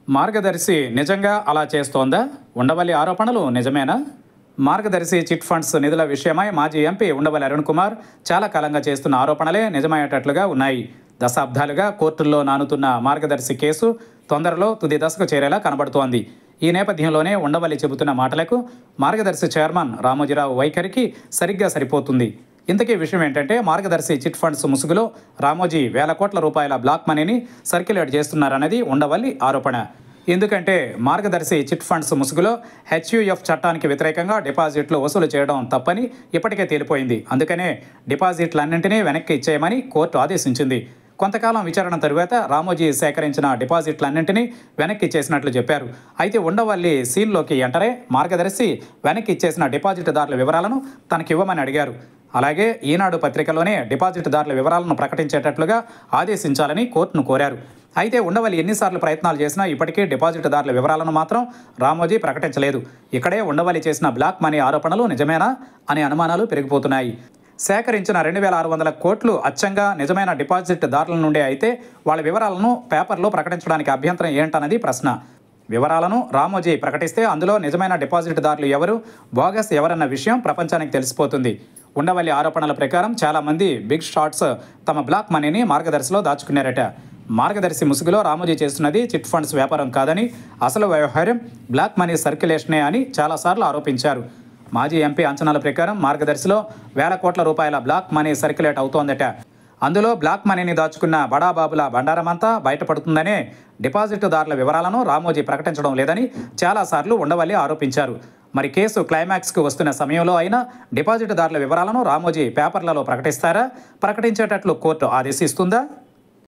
మార్గదర్శి నిజంగా అలా చేస్తోందా ఉండవల్లి ఆరోపణలు నిజమేనా మార్గదర్శి చిట్ ఫండ్స్ నిధుల విషయమై మాజీ ఎంపీ ఉండవల్లి అరుణ్ కుమార్ చాలా కాలంగా చేస్తున్న ఆరోపణలే నిజమయ్యేటట్లుగా ఉన్నాయి దశాబ్దాలుగా కోర్టుల్లో నానుతున్న మార్గదర్శి కేసు తొందరలో తుది దశకు చేరేలా కనబడుతోంది ఈ నేపథ్యంలోనే ఉండవల్లి చెబుతున్న మాటలకు మార్గదర్శి చైర్మన్ రామోజీరావు వైఖరికి సరిగ్గా సరిపోతుంది ఇంతకీ విషయం ఏంటంటే మార్గదర్శి చిట్ ఫండ్స్ ముసుగులో రామోజీ వేల కోట్ల రూపాయల బ్లాక్ మనీని సర్క్యులేట్ చేస్తున్నారన్నది ఉండవల్లి ఆరోపణ ఎందుకంటే మార్గదర్శి చిట్ ఫండ్స్ ముసుగులో హెచ్యుఎఫ్ చట్టానికి వ్యతిరేకంగా డిపాజిట్లు వసూలు చేయడం తప్పని ఇప్పటికే తేలిపోయింది అందుకనే డిపాజిట్లన్నింటినీ వెనక్కి ఇచ్చేయమని కోర్టు ఆదేశించింది కొంతకాలం విచారణ తరువాత రామోజీ సేకరించిన డిపాజిట్లన్నింటినీ వెనక్కి ఇచ్చేసినట్లు చెప్పారు అయితే ఉండవల్లి సీన్లోకి ఎంటరే మార్గదర్శి వెనక్కి ఇచ్చేసిన డిపాజిట్దారుల వివరాలను తనకివ్వమని అడిగారు అలాగే ఈనాడు పత్రికలోనే డిపాజిట్దారుల వివరాలను ప్రకటించేటట్లుగా ఆదేశించాలని కోర్టును కోరారు అయితే ఉండవల్లి ఎన్నిసార్లు ప్రయత్నాలు చేసినా ఇప్పటికీ డిపాజిట్దారుల వివరాలను మాత్రం రామోజీ ప్రకటించలేదు ఇక్కడే ఉండవల్లి చేసిన బ్లాక్ మనీ ఆరోపణలు నిజమేనా అనే అనుమానాలు పెరిగిపోతున్నాయి సేకరించిన రెండు వేల ఆరు వందల కోట్లు అచ్చంగా నిజమైన డిపాజిట్దారుల నుండే అయితే వాళ్ళ వివరాలను పేపర్లో ప్రకటించడానికి అభ్యంతరం ఏంటన్నది ప్రశ్న వివరాలను రామోజీ ప్రకటిస్తే అందులో నిజమైన డిపాజిట్దారులు ఎవరు బోగస్ ఎవరన్న విషయం ప్రపంచానికి తెలిసిపోతుంది ఉండవల్లి ఆరోపణల ప్రకారం చాలామంది బిగ్ షాట్స్ తమ బ్లాక్ మనీని మార్గదర్శిలో దాచుకున్నారట మార్గదర్శి ముసుగులో రామోజీ చేస్తున్నది చిట్ ఫండ్స్ వ్యాపారం కాదని అసలు వ్యవహారం బ్లాక్ మనీ సర్క్యులేషనే అని చాలాసార్లు ఆరోపించారు మాజీ ఎంపీ అంచనాల ప్రకారం మార్గదర్శిలో వేల కోట్ల రూపాయల బ్లాక్ మనీ సర్క్యులేట్ అవుతోందట అందులో బ్లాక్ మనీని దాచుకున్న బడాబాబుల బండారమంతా బయటపడుతుందనే డిపాజిట్దారుల వివరాలను రామోజీ ప్రకటించడం లేదని చాలాసార్లు ఉండవల్లి ఆరోపించారు మరి కేసు క్లైమాక్స్కు వస్తున్న సమయంలో అయినా డిపాజిట్దారుల వివరాలను రామోజీ పేపర్లలో ప్రకటిస్తారా ప్రకటించేటట్లు కోర్టు ఆదేశిస్తుందా